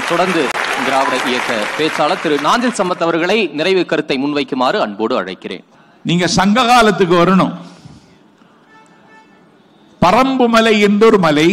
தொடர்ந்து திராவிட இயக்க பேச்சாளர் திரு நாஞ்சில் சம்பத் அவர்களை நிறைவு கருத்தை முன்வைக்குமாறு அன்போடு அழைக்கிறேன் நீங்க சங்க காலத்துக்கு வரணும் பரம்பு மலை என்றொரு மலை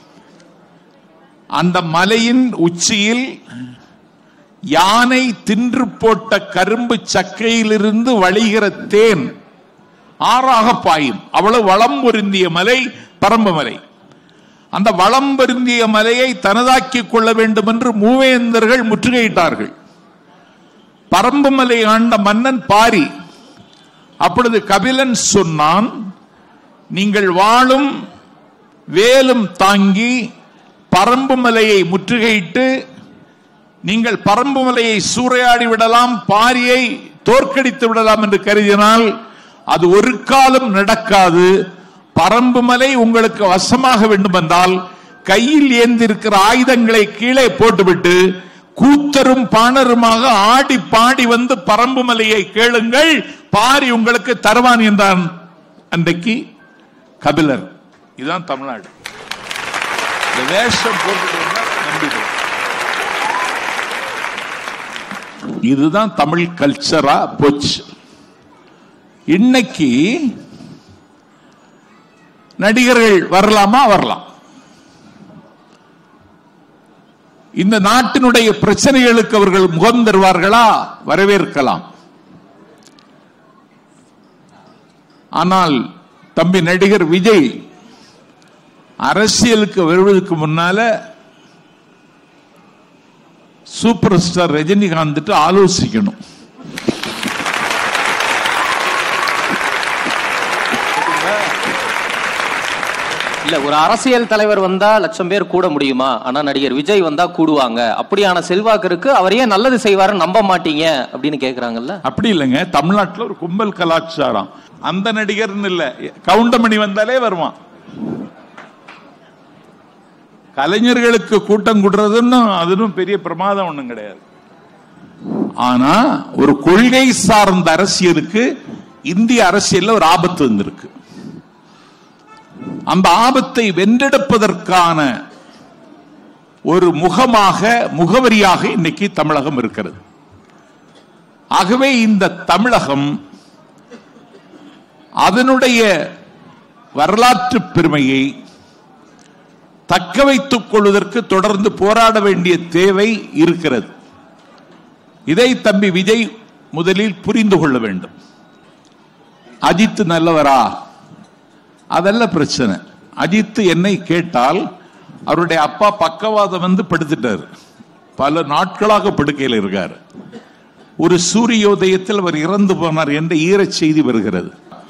அந்த மலையின் உச்சியில் யானை தின்று போட்ட கரும்பு சக்கையிலிருந்து வழிகிற தேன் ஆறாக பாயும் அவ்வளவு வளம் பொருந்திய மலை பரம்பு மலை அந்த வளம் பொருந்திய மலையை தனதாக்கிக் கொள்ள வேண்டும் என்று மூவேந்தர்கள் முற்றுகையிட்டார்கள் பரம்பு மலை ஆண்ட மன்னன் பாரி அப்பொழுது கபிலன் சொன்னான் நீங்கள் வாழும் வேலும் தாங்கி பரம்பு மலையை முற்றுகையிட்டு நீங்கள் பரம்பு மலையை சூறையாடி விடலாம் பாரியை தோற்கடித்து விடலாம் என்று கருதினால் அது ஒரு காலம் நடக்காது பரம்பு மலை உங்களுக்கு வசமாக வேண்டும் என்றால் கையில் ஏந்திருக்கிற ஆயுதங்களை கீழே போட்டுவிட்டு கூத்தரும் பாணருமாக ஆடி பாடி வந்து பரம்பு மலையை கேளுங்கள் பாரி உங்களுக்கு தருவான் என்றான் அன்றைக்கு கபிலர் இதுதான் தமிழ்நாடு இந்த வேஷம் போட்டுட்டு வந்தா நம்பிடுவோம். இதுதான் தமிழ் கல்ச்சரா போச்சு இன்னைக்கு நடிகர்கள் வரலாமா வரலாம் இந்த நாட்டினுடைய பிரச்சனைகளுக்கு அவர்கள் முகம் தருவார்களா வரவேற்கலாம் ஆனால் தம்பி நடிகர் விஜய் அரசியலுக்கு வருவதற்கு முன்னால சூப்பர் ஸ்டார் ரஜினிகாந்த் ஆலோசிக்கணும் இல்ல ஒரு அரசியல் தலைவர் வந்தா லட்சம் பேர் கூட முடியுமா ஆனா நடிகர் விஜய் வந்தா கூடுவாங்க அப்படியான செல்வாக்கு இருக்கு அவர் ஏன் நல்லது செய்வாருன்னு நம்ப மாட்டீங்க அப்படின்னு கேக்குறாங்கல்ல அப்படி இல்லைங்க தமிழ்நாட்டுல ஒரு கும்பல் கலாச்சாரம் அந்த நடிகர்னு இல்ல கவுண்டமணி வந்தாலே வருவான் கலைஞர்களுக்கு கூட்டம் கூடுறதுன்னு அதுவும் பெரிய பிரமாதம் ஒண்ணும் கிடையாது ஆனா ஒரு கொள்கை சார்ந்த அரசியலுக்கு இந்திய அரசியல்ல ஒரு ஆபத்து வந்திருக்கு அந்த ஆபத்தை வென்றெடுப்பதற்கான ஒரு முகமாக முகவரியாக இன்னைக்கு தமிழகம் இருக்கிறது ஆகவே இந்த தமிழகம் அதனுடைய வரலாற்று பெருமையை தக்க வைத்துக் கொள்வதற்கு தொடர்ந்து போராட வேண்டிய தேவை இருக்கிறது இதை தம்பி விஜய் முதலில் புரிந்து கொள்ள வேண்டும் அஜித் நல்லவரா அதல்ல பிரச்சனை அஜித் என்னை கேட்டால் அவருடைய அப்பா பக்கவாதம் வந்து படுத்துட்டார் பல நாட்களாக படுக்கையில் இருக்கார் ஒரு சூரியோதயத்தில் அவர் இறந்து போனார் என்ற ஈரச் செய்தி வருகிறது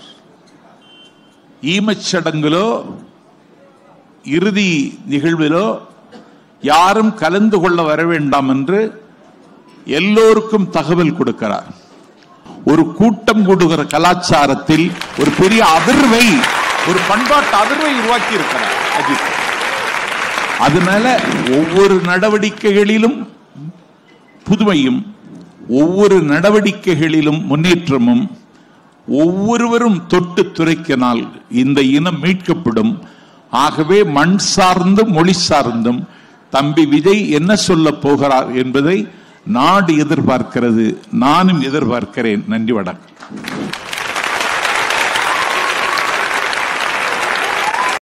ஈமச்சடங்கிலோ இறுதி நிகழ்விலோ யாரும் கலந்து கொள்ள வர வேண்டாம் என்று எல்லோருக்கும் தகவல் கொடுக்கிறார் ஒரு கூட்டம் கூடுகிற கலாச்சாரத்தில் ஒரு பெரிய அதிர்வை ஒரு பண்பாட்டு அதிர்வை உருவாக்கி இருக்கிறார் அஜித் அதனால ஒவ்வொரு நடவடிக்கைகளிலும் புதுமையும் ஒவ்வொரு நடவடிக்கைகளிலும் முன்னேற்றமும் ஒவ்வொருவரும் தொட்டு துரைக்கினால் இந்த இனம் மீட்கப்படும் ஆகவே மண் சார்ந்தும் மொழி சார்ந்தும் தம்பி விஜய் என்ன சொல்ல போகிறார் என்பதை நாடு எதிர்பார்க்கிறது நானும் எதிர்பார்க்கிறேன் நன்றி வணக்கம்